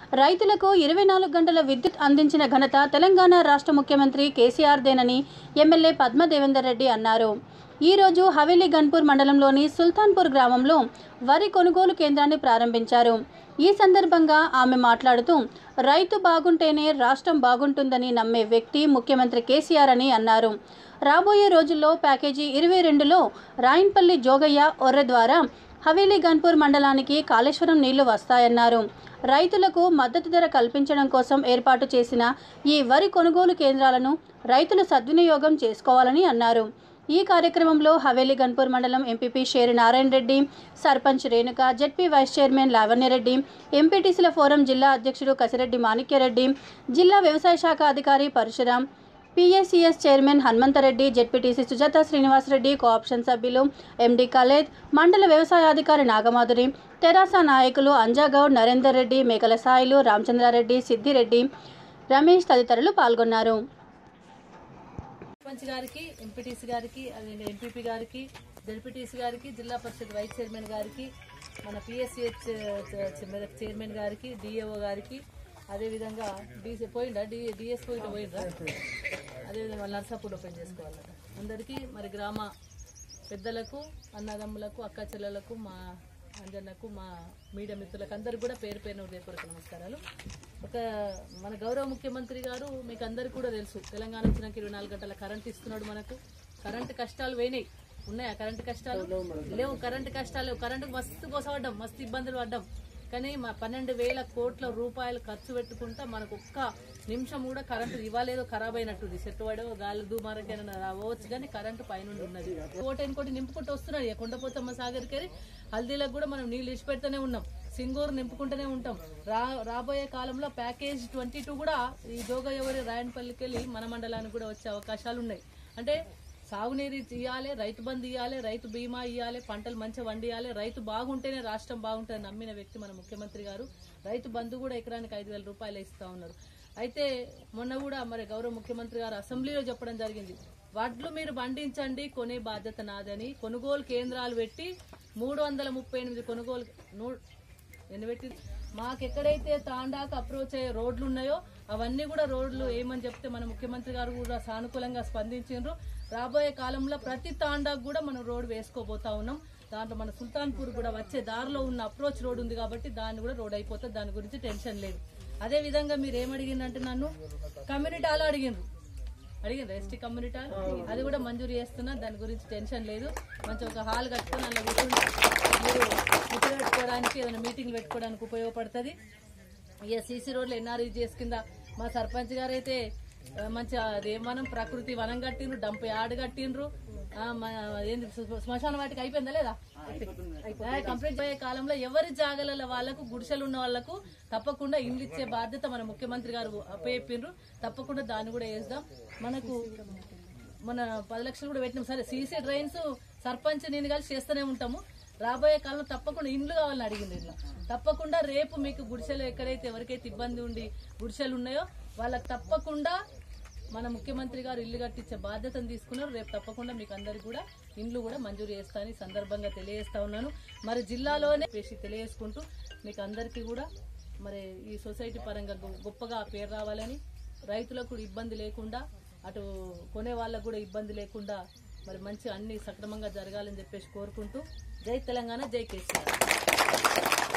రైతులకు ఇరవై నాలుగు గంటల విద్యుత్ అందించిన ఘనత తెలంగాణ రాష్ట్ర ముఖ్యమంత్రి కేసీఆర్దేనని ఎమ్మెల్యే పద్మ దేవేందర్ రెడ్డి అన్నారు ఈరోజు హవేలీ గన్పూర్ మండలంలోని సుల్తాన్పూర్ గ్రామంలో వరి కొనుగోలు కేంద్రాన్ని ప్రారంభించారు ఈ సందర్భంగా ఆమె మాట్లాడుతూ రైతు బాగుంటేనే రాష్ట్రం బాగుంటుందని నమ్మే వ్యక్తి ముఖ్యమంత్రి కేసీఆర్ అని అన్నారు రాబోయే రోజుల్లో ప్యాకేజీ ఇరవై రెండులో రాయన్పల్లి జోగయ్య ఒర్రె ద్వారా హవేలీ గన్పూర్ మండలానికి కాళేశ్వరం నీళ్లు వస్తాయన్నారు రైతులకు మద్దతు ధర కల్పించడం కోసం ఏర్పాటు చేసిన ఈ వరి కొనుగోలు కేంద్రాలను రైతులు సద్వినియోగం చేసుకోవాలని అన్నారు ఈ కార్యక్రమంలో హవేలీ గన్పూర్ మండలం MPP Sheri Narayana Reddy sarpanch Renuka ZP vice chairman Lavanya Reddy ఎంపీటీసీల ఫోరం జిల్లా అధ్యక్షుడు కసిరెడ్డి మాణిక్యరెడ్డి జిల్లా వ్యవసాయ శాఖ అధికారి Parashuram PSCS chairman Hanumantha Reddy ZPTC Sujatha Srinivasa Reddy co-option సభ్యులు ఎండి కలేద్ మండల వ్యవసాయాధికారి నాగమాధురి తెరాస నాయకులు అంజాగౌడ్ నరేందర్ రెడ్డి మేకల సాయిలు రామచంద్రారెడ్డి సిద్దిరెడ్డి రమేష్ తదితరులు పాల్గొన్నారు సర్పంచ్ గారికి ఎంపీటీసీ గారికి అదే ఎంపీపీ గారికి జడ్పీటీసీ గారికి జిల్లా పరిషత్ వైస్ చైర్మన్ గారికి మన పిఎస్సిహెచ్ చైర్మన్ గారికి డిఏఓ గారికి అదేవిధంగా డీసీ పోయిందా డి డిఎస్ పోయిందా పోయిందా అదేవిధంగా వాళ్ళ నర్సాపూర్ ఓపెన్ చేసుకోవాలట అందరికీ మరి గ్రామ పెద్దలకు అన్నదమ్ములకు అక్క చెల్లెలకు మా అంజన్నకు మా మీడియా మిత్రులకు అందరికీ కూడా పేరు పేరున హృదయపూర్వక నమస్కారాలు ఒక మన గౌరవ ముఖ్యమంత్రి గారు మీకు అందరికీ కూడా తెలుసు తెలంగాణ వచ్చినాక ఇరవై నాలుగు గంటల కరెంట్ ఇస్తున్నాడు మనకు కరెంట్ కష్టాలు పోయినాయి ఉన్నాయా కరెంట్ కష్టాలు లేవు కరెంట్ కష్టాలు లేవు కరెంటు మస్తు కోసపడ్డాం మస్తు ఇబ్బందులు పడ్డాం కానీ మా పన్నెండు వేల కోట్ల రూపాయలు ఖర్చు పెట్టుకుంటా మనకు ఒక్క నిమిషం కూడా కరెంటు ఇవ్వలేదో ఖరాబ్ అయినట్టుంది సెట్ పడో గాలి దూమారకైనా రావచ్చు కానీ కరెంటు పైనుండి ఉన్నది కోట ఇంకోటి నింపుకుంటూ వస్తున్నాడు ఇక కొండపోతమ్మ సాగర్కి హల్దీలకు కూడా మనం నీళ్ళు ఇచ్చిపెడుతూనే ఉన్నాం సింగూరు నింపుకుంటూనే ఉంటాం రా రాబోయే కాలంలో ప్యాకేజ్ ట్వంటీ టూ కూడా ఈ జోగ ఎవరి రాయనపల్లికి వెళ్ళి మన మండలానికి కూడా వచ్చే అవకాశాలు ఉన్నాయి అంటే సాగునీరు ఇవ్వాలి రైతు బంధు ఇవ్వాలి రైతు బీమా ఇవ్వాలి పంటలు మంచిగా వండియాలి రైతు బాగుంటేనే రాష్ట్రం బాగుంటుంది నమ్మిన వ్యక్తి మన ముఖ్యమంత్రి గారు రైతు బంధు కూడా ఎకరానికి ఐదు వేల రూపాయలు ఇస్తా ఉన్నారు అయితే మొన్న కూడా మరి గౌరవ ముఖ్యమంత్రి గారు అసెంబ్లీలో చెప్పడం జరిగింది వడ్లు మీరు పండించండి కొనే బాధ్యత నాదని కొనుగోలు కేంద్రాలు పెట్టి మూడు వందల ముప్పై ఎనిమిది కొనుగోలు నూ- ఎన్ని పెట్టి మాకు ఎక్కడైతే తాండాకు అప్రోచ్ అయ్యే రోడ్లు ఉన్నాయో అవన్నీ కూడా రోడ్లు ఏమని చెప్తే మన ముఖ్యమంత్రి గారు కూడా సానుకూలంగా స్పందించారు రాబోయే కాలంలో ప్రతి తాండాకు కూడా మనం రోడ్ వేసుకోబోతా ఉన్నాం దాంట్లో మన సుల్తాన్పూర్ కూడా వచ్చే దారిలో ఉన్న అప్రోచ్ రోడ్ ఉంది కాబట్టి దాన్ని కూడా రోడ్ అయిపోతుంది దాని గురించి టెన్షన్ లేదు అదే విధంగా మీరు ఏమడిగిందంటే నన్ను కమ్యూనిటీ హాల్ అడిగినారు అడిగింది ఎస్టీ కమ్యూనిటీ హాల్ అది కూడా మంజూరు చేస్తున్నా దాని గురించి టెన్షన్ లేదు మంచి ఒక హాల్ కట్టుకొని అలా కూర్చుని మీరు ముట్టు పెట్టుకోవడానికి ఏదైనా మీటింగ్ పెట్టుకోవడానికి ఉపయోగపడుతుంది ఇక సీసీ రోడ్లు ఎన్ఆర్ఈజీఎస్ కింద మా సర్పంచ్ గారు అయితే ఆ, మంచి అది మనం ప్రకృతి వనం కట్టిండ్రు డంప్ యార్డ్ కట్టిండ్రు ఆ, మన ఏంది శ్మ- శ్మశాన వాటికి అయిపోయిందా లేదా ఆ, కంప్లీట్ అయ్యే కాలంలో ఎవరి జాగల వాళ్ళకు గుడిసెలు ఉన్న వాళ్ళకు తప్పకుండా ఇండ్లు ఇచ్చే బాధ్యత మన ముఖ్యమంత్రి గారు అప్పచెప్పిండ్రు తప్పకుండా దాన్ని కూడా వేద్దాం మనకు మన పది లక్షలు కూడా పెట్టినాం సరే సీసీ డ్రైన్స్ సర్పంచ్ నేను కలిసి చేస్తూనే ఉంటాము రాబోయే కాలంలో తప్పకుండా ఇండ్లు కావాలని అడిగింది ఇట్లా తప్పకుండా రేపు మీకు గుడిసెలు ఎక్కడైతే ఎవరికైతే ఇబ్బంది ఉండి గుడిసెలు ఉన్నాయో వాళ్ళకి తప్పకుండా మన ముఖ్యమంత్రి గారు ఇల్లు కట్టించే బాధ్యతను తీసుకున్నారు రేపు తప్పకుండా మీకు అందరికి కూడా ఇండ్లు కూడా మంజూరు చేస్తానని ఈ సందర్భంగా తెలియజేస్తా ఉన్నాను మరి జిల్లాలోనే వేసి తెలియజేసుకుంటూ మీకు అందరికీ కూడా మరి ఈ సొసైటీ పరంగా గొ- గొప్పగా పేరు రావాలని రైతులకు కూడా ఇబ్బంది లేకుండా అటు కొనే వాళ్ళకు కూడా ఇబ్బంది లేకుండా మరి మంచి అన్ని సక్రమంగా జరగాలని చెప్పేసి కోరుకుంటూ జై తెలంగాణ జై కేసీఆర్